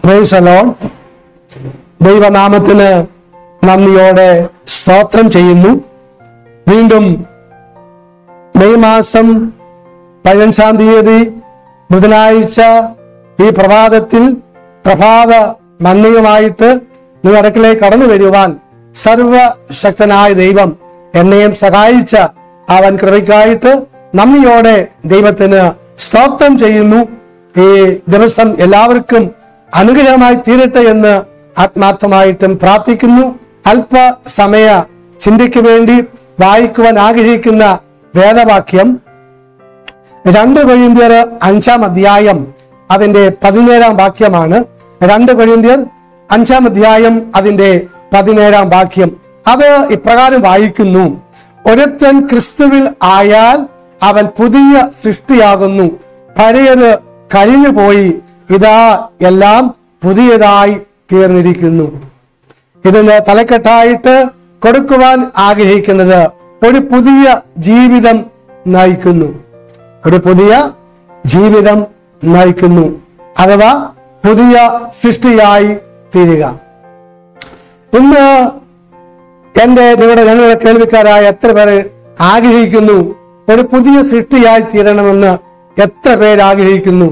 price alone ദൈവനാമത്തിന് നന്ദിയോടെ സ്തോത്രം ചെയ്യുന്നു വീണ്ടും മെയ് മാസം പതിനഞ്ചാം തീയതി ബുധനാഴ്ച ഈ പ്രഭാതത്തിൽ പ്രഭാത നന്ദിയുമായിട്ട് നിങ്ങൾ അടുക്കളയിൽ കടന്നു വരുവാൻ സർവശക്തനായ ദൈവം എന്നെയും സഹായിച്ച അവൻ കൃപയ്ക്കായിട്ട് നന്ദിയോടെ ദൈവത്തിന് സ്തോത്രം ചെയ്യുന്നു ഈ ദിവസം എല്ലാവർക്കും അനുഗ്രഹമായി തീരട്ടെ എന്ന് ആത്മാർത്ഥമായിട്ടും പ്രാർത്ഥിക്കുന്നു അല്പസമയ ചിന്തയ്ക്ക് വേണ്ടി വായിക്കുവാൻ ആഗ്രഹിക്കുന്ന വേദവാക്യം രണ്ട് കൊഴിന്തിയർ അഞ്ചാം അധ്യായം അതിന്റെ പതിനേഴാം വാക്യമാണ് രണ്ട് കൊഴിന്തിയർ അഞ്ചാം അധ്യായം അതിന്റെ പതിനേഴാം വാക്യം അത് ഇപ്രകാരം വായിക്കുന്നു ഒരുത്തൻ ക്രിസ്തുവിൽ ആയാൽ അവൻ പുതിയ സൃഷ്ടിയാകുന്നു പഴയത് കഴിഞ്ഞുപോയി ഇതാ എല്ലാം പുതിയതായി തീർന്നിരിക്കുന്നു ഇതിന് തലക്കെട്ടായിട്ട് കൊടുക്കുവാൻ ആഗ്രഹിക്കുന്നത് ഒരു പുതിയ ജീവിതം നയിക്കുന്നു ഒരു പുതിയ ജീവിതം നയിക്കുന്നു അഥവാ പുതിയ സൃഷ്ടിയായി തീരുക ഇന്ന് എന്റെ നിങ്ങളുടെ ഞങ്ങളുടെ കേൾവിക്കാരായ എത്ര പേര് ആഗ്രഹിക്കുന്നു ഒരു പുതിയ സൃഷ്ടിയായി തീരണമെന്ന് എത്ര പേര് ആഗ്രഹിക്കുന്നു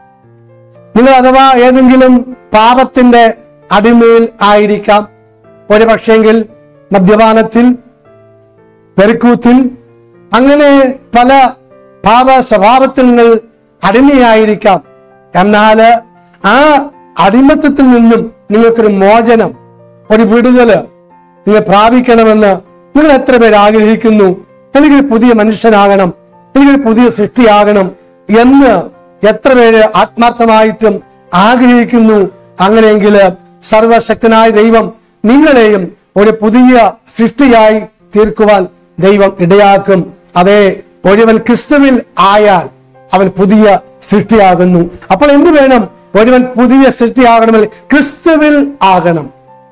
നിങ്ങൾ അഥവാ ഏതെങ്കിലും പാപത്തിന്റെ അടിമയിൽ ആയിരിക്കാം ഒരു പക്ഷെങ്കിൽ മദ്യപാനത്തിൽ പെരുക്കൂത്തിൽ അങ്ങനെ പല പാപ സ്വഭാവത്തിൽ നിങ്ങൾ അടിമയായിരിക്കാം എന്നാൽ ആ അടിമത്തത്തിൽ നിന്നും നിങ്ങൾക്കൊരു മോചനം ഒരു വിടുതല് നിങ്ങൾ പ്രാപിക്കണമെന്ന് നിങ്ങൾ എത്ര പേര് ആഗ്രഹിക്കുന്നു എനിക്കൊരു പുതിയ മനുഷ്യനാകണം എനിക്കൊരു പുതിയ സൃഷ്ടിയാകണം എന്ന് എത്ര പേര് ആത്മാർത്ഥമായിട്ടും ആഗ്രഹിക്കുന്നു അങ്ങനെയെങ്കിൽ സർവശക്തനായ ദൈവം നിങ്ങളെയും ഒരു പുതിയ സൃഷ്ടിയായി തീർക്കുവാൻ ദൈവം ഇടയാക്കും അതെ ഒരുവൻ ക്രിസ്തുവിൽ ആയാൽ അവൻ പുതിയ സൃഷ്ടിയാകുന്നു അപ്പോൾ എന്ത് വേണം ഒരുവൻ പുതിയ സൃഷ്ടിയാകണമെങ്കിൽ ക്രിസ്തുവിൽ ആകണം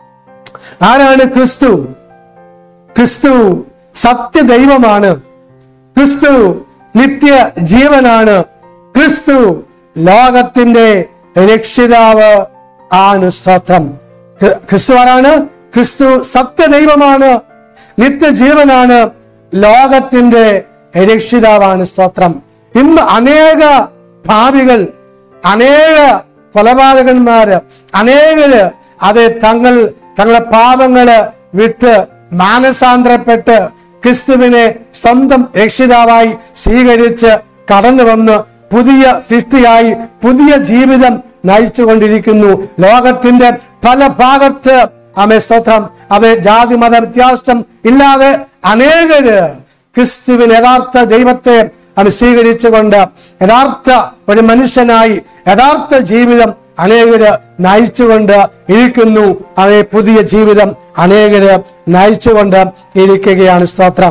ആരാണ് ക്രിസ്തു ക്രിസ്തു സത്യദൈവമാണ് ക്രിസ്തു നിത്യ ജീവനാണ് ക്രിസ്തു ലോകത്തിന്റെ രക്ഷിതാവ് ആണ് സ്തോത്രം ക്രി- ക്രിസ്തു ആരാണ് ക്രിസ്തു സത്യദൈവമാണ് നിത്യജീവനാണ് ലോകത്തിന്റെ രക്ഷിതാവാണ് സ്തോത്രം ഇന്ന് അനേക ഭാവികൾ അനേക കൊലപാതകന്മാര് അനേകര് അത് തങ്ങൾ തങ്ങളുടെ പാപങ്ങള് വിട്ട് മാനസാന്തരപ്പെട്ട് ക്രിസ്തുവിനെ സ്വന്തം രക്ഷിതാവായി സ്വീകരിച്ച് കടന്നു വന്ന് പുതിയ സൃഷ്ടിയായി പുതിയ ജീവിതം നയിച്ചുകൊണ്ടിരിക്കുന്നു ലോകത്തിന്റെ പല ഭാഗത്ത് അമേ സ്തോത്രം അത് ജാതി മത വ്യത്യാസം ഇല്ലാതെ അനേകര് ക്രിസ്തുവിൻ യഥാർത്ഥ ദൈവത്തെ അവൻ സ്വീകരിച്ചുകൊണ്ട് യഥാർത്ഥ ഒരു മനുഷ്യനായി യഥാർത്ഥ ജീവിതം അനേകര് നയിച്ചുകൊണ്ട് ഇരിക്കുന്നു അതേ പുതിയ ജീവിതം അനേകര് നയിച്ചുകൊണ്ട് ഇരിക്കുകയാണ് സ്തോത്രം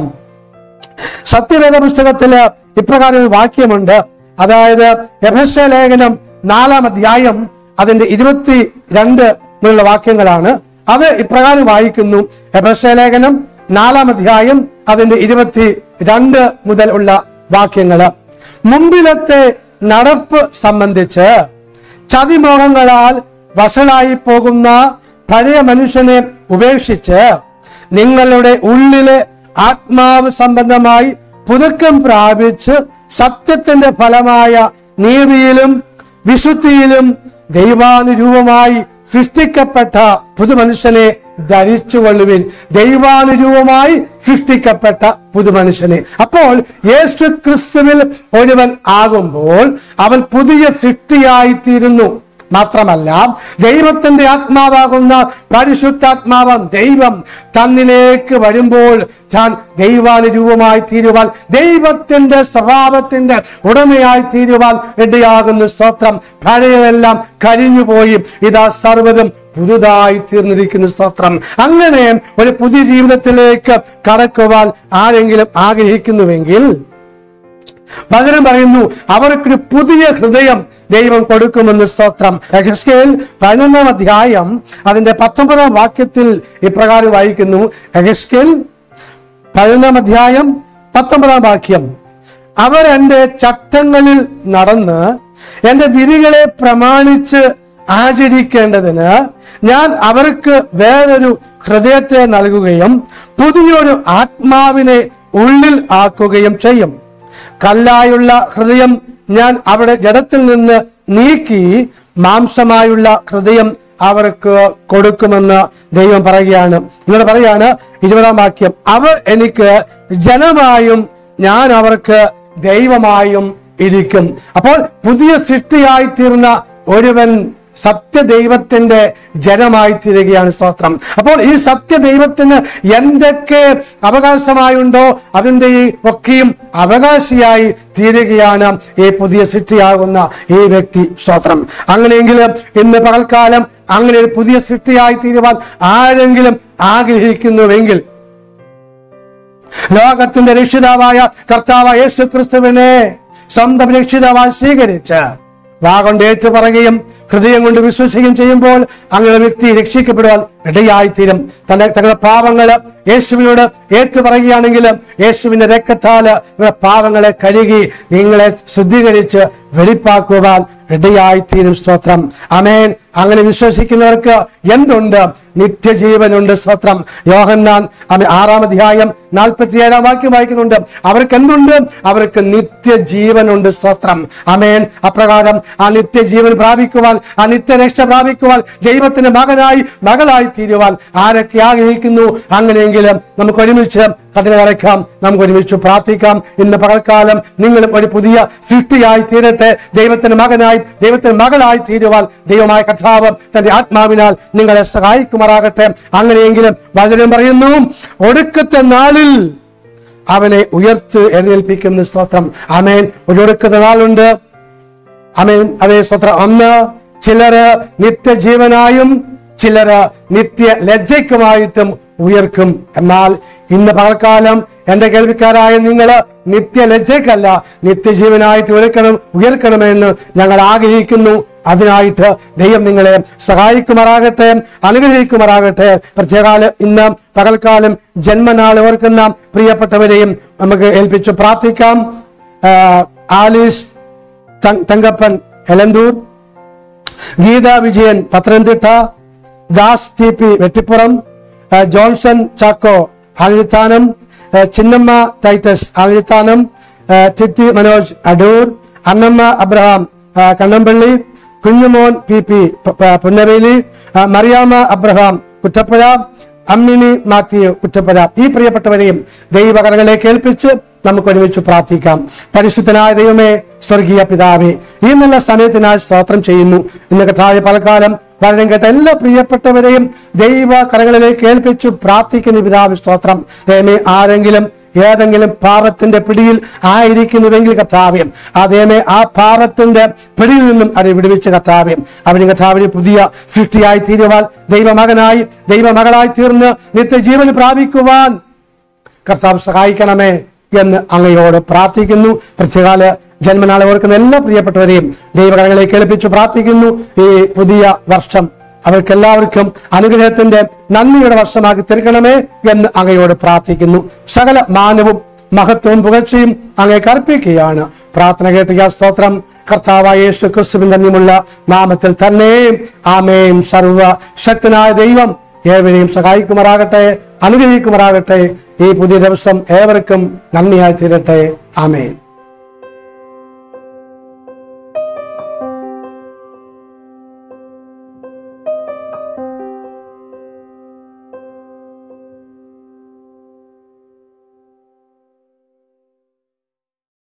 സത്യവേദ പുസ്തകത്തില് ഇപ്രകാരം ഒരു വാക്യമുണ്ട് അതായത് എഫസ്യ ലേഖനം നാലാം അധ്യായം അതിന്റെ ഇരുപത്തി രണ്ട് എന്നുള്ള വാക്യങ്ങളാണ് അത് ഇപ്രകാരം വായിക്കുന്നു എഫസ്യ ലേഖനം നാലാം അധ്യായം അതിന്റെ ഇരുപത്തി രണ്ട് മുതൽ ഉള്ള വാക്യങ്ങള് മുമ്പിലത്തെ നടപ്പ് സംബന്ധിച്ച് ചതിമോഹങ്ങളാൽ വഷളായി പോകുന്ന പഴയ മനുഷ്യനെ ഉപേക്ഷിച്ച് നിങ്ങളുടെ ഉള്ളിലെ ആത്മാവ് സംബന്ധമായി പുതുക്കം പ്രാപിച്ച് സത്യത്തിന്റെ ഫലമായ നീതിയിലും വിശുദ്ധിയിലും ദൈവാനുരൂപമായി സൃഷ്ടിക്കപ്പെട്ട പുതുമനുഷ്യനെ ധരിച്ചുകൊള്ളുവിൻ ദൈവാനുരൂപമായി സൃഷ്ടിക്കപ്പെട്ട പുതുമനുഷ്യനെ അപ്പോൾ യേശു ക്രിസ്തുവിൽ ഒരുവൻ ആകുമ്പോൾ അവൻ പുതിയ സൃഷ്ടിയായിത്തീരുന്നു മാത്രമല്ല ദൈവത്തിന്റെ ആത്മാവാകുന്ന പരിശുദ്ധാത്മാവം ദൈവം തന്നിലേക്ക് വരുമ്പോൾ താൻ ദൈവാനുരൂപമായി തീരുവാൻ ദൈവത്തിന്റെ സ്വഭാവത്തിന്റെ ഉടമയായി തീരുവാൻ ഇടയാകുന്ന സ്തോത്രം പഴയതെല്ലാം കരിഞ്ഞുപോയി ഇതാ സർവ്വതും പുതുതായി തീർന്നിരിക്കുന്ന സ്തോത്രം അങ്ങനെ ഒരു പുതിയ ജീവിതത്തിലേക്ക് കടക്കുവാൻ ആരെങ്കിലും ആഗ്രഹിക്കുന്നുവെങ്കിൽ വചനം പറയുന്നു അവർക്കൊരു പുതിയ ഹൃദയം ദൈവം കൊടുക്കുമെന്ന് സ്തോത്രം എഹസ്കേൽ പതിനൊന്നാം അധ്യായം അതിന്റെ പത്തൊമ്പതാം വാക്യത്തിൽ ഇപ്രകാരം വായിക്കുന്നു എഹസ്കേൽ പതിനൊന്നാം അധ്യായം പത്തൊമ്പതാം വാക്യം അവർ എന്റെ ചട്ടങ്ങളിൽ നടന്ന് എന്റെ വിധികളെ പ്രമാണിച്ച് ആചരിക്കേണ്ടതിന് ഞാൻ അവർക്ക് വേറൊരു ഹൃദയത്തെ നൽകുകയും പുതിയൊരു ആത്മാവിനെ ഉള്ളിൽ ആക്കുകയും ചെയ്യും കല്ലായുള്ള ഹൃദയം ഞാൻ അവിടെ ജഡത്തിൽ നിന്ന് നീക്കി മാംസമായുള്ള ഹൃദയം അവർക്ക് കൊടുക്കുമെന്ന് ദൈവം പറയുകയാണ് ഇങ്ങനെ പറയാണ് ഇരുപതാം വാക്യം അവർ എനിക്ക് ജനമായും ഞാൻ അവർക്ക് ദൈവമായും ഇരിക്കും അപ്പോൾ പുതിയ സൃഷ്ടിയായി തീർന്ന ഒരുവൻ സത്യദൈവത്തിന്റെ ജനമായി തീരുകയാണ് സ്തോത്രം അപ്പോൾ ഈ സത്യദൈവത്തിന് എന്തൊക്കെ അവകാശമായുണ്ടോ അതിന്റെ ഈ ഒക്കെയും അവകാശിയായി തീരുകയാണ് ഈ പുതിയ സൃഷ്ടിയാകുന്ന ഈ വ്യക്തി സ്തോത്രം അങ്ങനെയെങ്കിൽ ഇന്ന് പകൽക്കാലം അങ്ങനെ ഒരു പുതിയ സൃഷ്ടിയായി തീരുവാൻ ആരെങ്കിലും ആഗ്രഹിക്കുന്നുവെങ്കിൽ ലോകത്തിന്റെ രക്ഷിതാവായ കർത്താവായ യേശു ക്രിസ്തുവിനെ സ്വന്തം രക്ഷിതാവായി സ്വീകരിച്ച് വാഗൊണ്ട് ഏറ്റു പറയുകയും ഹൃദയം കൊണ്ട് വിശ്വസിക്കുകയും ചെയ്യുമ്പോൾ അങ്ങനെ വ്യക്തി രക്ഷിക്കപ്പെടുവാൻ ഇടയായിത്തീരും തന്റെ തങ്ങളുടെ പാവങ്ങൾ യേശുവിനോട് ഏറ്റു പറയുകയാണെങ്കിൽ യേശുവിന്റെ രക്തത്താല് നിങ്ങളുടെ പാവങ്ങളെ കഴുകി നിങ്ങളെ ശുദ്ധീകരിച്ച് വെളിപ്പാക്കുവാൻ ഇടയായിത്തീരും സ്തോത്രം അമേൻ അങ്ങനെ വിശ്വസിക്കുന്നവർക്ക് എന്തുണ്ട് നിത്യജീവനുണ്ട് സ്തോത്രം യോഹന്നാൻ അമേ ആറാം അധ്യായം നാൽപ്പത്തിയേഴാം വാക്യം വായിക്കുന്നുണ്ട് അവർക്ക് എന്തുണ്ട് അവർക്ക് നിത്യജീവനുണ്ട് സ്തോത്രം അമേൻ അപ്രകാരം ആ നിത്യജീവൻ പ്രാപിക്കുവാൻ ആ നിത്യരക്ഷ പ്രാപിക്കുവാൻ ദൈവത്തിന്റെ മകനായി മകളായി തീരുവാൻ ആരൊക്കെ ആഗ്രഹിക്കുന്നു അങ്ങനെയെങ്കിലും നമുക്ക് ഒരുമിച്ച് കടല കളയ്ക്കാം നമുക്ക് ഒരുമിച്ച് പ്രാർത്ഥിക്കാം ഇന്ന് പകൽക്കാലം നിങ്ങളും ഒരു പുതിയ സൃഷ്ടിയായി തീരട്ടെ ദൈവത്തിന്റെ മകനായി ദൈവത്തിന്റെ മകളായി തീരുവാൻ ദൈവമായ കഥാവ് തന്റെ ആത്മാവിനാൽ നിങ്ങളെ സഹായിക്കുമാറാകട്ടെ അങ്ങനെയെങ്കിലും വചനം പറയുന്നു ഒടുക്കത്തെ നാളിൽ അവനെ ഉയർത്ത് എഴുന്നേൽപ്പിക്കുന്ന സ്തോത്രം അമേൻ ഒരു ഒടുക്കത്തെ നാളുണ്ട് അമേൻ അതേ സ്തോത്രം അന്ന് ചിലര് നിത്യജീവനായും ചിലര് നിത്യ ലജ്ജയ്ക്കുമായിട്ടും ഉയർക്കും എന്നാൽ ഇന്ന് പകൽക്കാലം എന്റെ കേൾവിക്കാരായ നിങ്ങൾ നിത്യ ലജ്ജയ്ക്കല്ല നിത്യജീവനായിട്ട് ഉയർക്കണം ഉയർക്കണമെന്ന് ഞങ്ങൾ ആഗ്രഹിക്കുന്നു അതിനായിട്ട് ദൈവം നിങ്ങളെ സഹായിക്കുമാറാകട്ടെ അനുഗ്രഹിക്കുമാറാകട്ടെ പ്രത്യേകാലം ഇന്ന് പകൽക്കാലം ജന്മനാൾ ഓർക്കുന്ന പ്രിയപ്പെട്ടവരെയും നമുക്ക് ഏൽപ്പിച്ചു പ്രാർത്ഥിക്കാം ആ, ആലീസ് ത- തങ്കപ്പൻ എലന്തൂർ ഗീത വിജയൻ പത്തനംതിട്ട ദാസ് ടി പി വെട്ടിപ്പുറം ആ, ജോൺസൺ ചാക്കോ ആലിത്താനം ആ, ചിന്നമ്മ ടൈറ്റസ് ആലിത്താനം ആ, ടിറ്റി മനോജ് അടൂർ അന്നമ്മ അബ്രഹാം ആ, കണ്ണമ്പള്ളി കുഞ്ഞുമോൻ പി പി പ- പ- പുന്നവേലി ആ, മറിയാമ്മ അബ്രഹാം കുറ്റപ്പുഴ അമ്മിനി മാത്യു കുറ്റപ്പുഴ ഈ പ്രിയപ്പെട്ടവരെയും ദൈവകരങ്ങളെ കേൾപ്പിച്ച് നമുക്ക് ഒരുമിച്ച് പ്രാർത്ഥിക്കാം പരിശുദ്ധനായ ദൈവമേ സ്വർഗീയ പിതാവേ ഈ നല്ല സമയത്തിനായി സ്തോത്രം ചെയ്യുന്നു ഇന്ന് കഥായ പലകാലം വളരെ കേട്ട എല്ലാ പ്രിയപ്പെട്ടവരെയും ദൈവ കരങ്ങളിലേക്ക് കേൾപ്പിച്ചു പ്രാർത്ഥിക്കുന്ന പിതാവ് സ്തോത്രം ദൈവമേ ആരെങ്കിലും ഏതെങ്കിലും പാപത്തിന്റെ പിടിയിൽ ആയിരിക്കുന്നുവെങ്കിൽ കർത്താവ്യം അതേമേ ആ പാപത്തിന്റെ പിടിയിൽ നിന്നും അവരെ വിടുവിച്ച കർത്താവ്യം അവന് കർത്താവിന് പുതിയ സൃഷ്ടിയായി തീരുവാൻ ദൈവമകനായി ദൈവമകളായി തീർന്ന് നിത്യജീവൻ പ്രാപിക്കുവാൻ കർത്താവ് സഹായിക്കണമേ എന്ന് അങ്ങയോട് പ്രാർത്ഥിക്കുന്നു പ്രത്യേകാല ജന്മനാളെ ഓർക്കുന്ന എല്ലാ പ്രിയപ്പെട്ടവരെയും ദൈവകരങ്ങളെ കേൾപ്പിച്ചു പ്രാർത്ഥിക്കുന്നു ഈ പുതിയ വർഷം അവർക്കെല്ലാവർക്കും അനുഗ്രഹത്തിന്റെ നന്ദിയുടെ വർഷമാക്കി തീർക്കണമേ എന്ന് അങ്ങയോട് പ്രാർത്ഥിക്കുന്നു സകല മാനവും മഹത്വവും പുകഴ്ചയും അങ്ങേ കർപ്പിക്കുകയാണ് പ്രാർത്ഥന കേട്ടിയ സ്തോത്രം കർത്താവായ യേശു ക്രിസ്തുവിൻ തന്നെയുമുള്ള നാമത്തിൽ തന്നെ ആമേൻ സർവ ശക്തനായ ദൈവം ഏവരെയും സഹായിക്കുമാറാകട്ടെ അനുഗ്രഹിക്കുമാറാകട്ടെ ഈ പുതിയ ദിവസം ഏവർക്കും നന്ദിയായി തീരട്ടെ ആമേൻ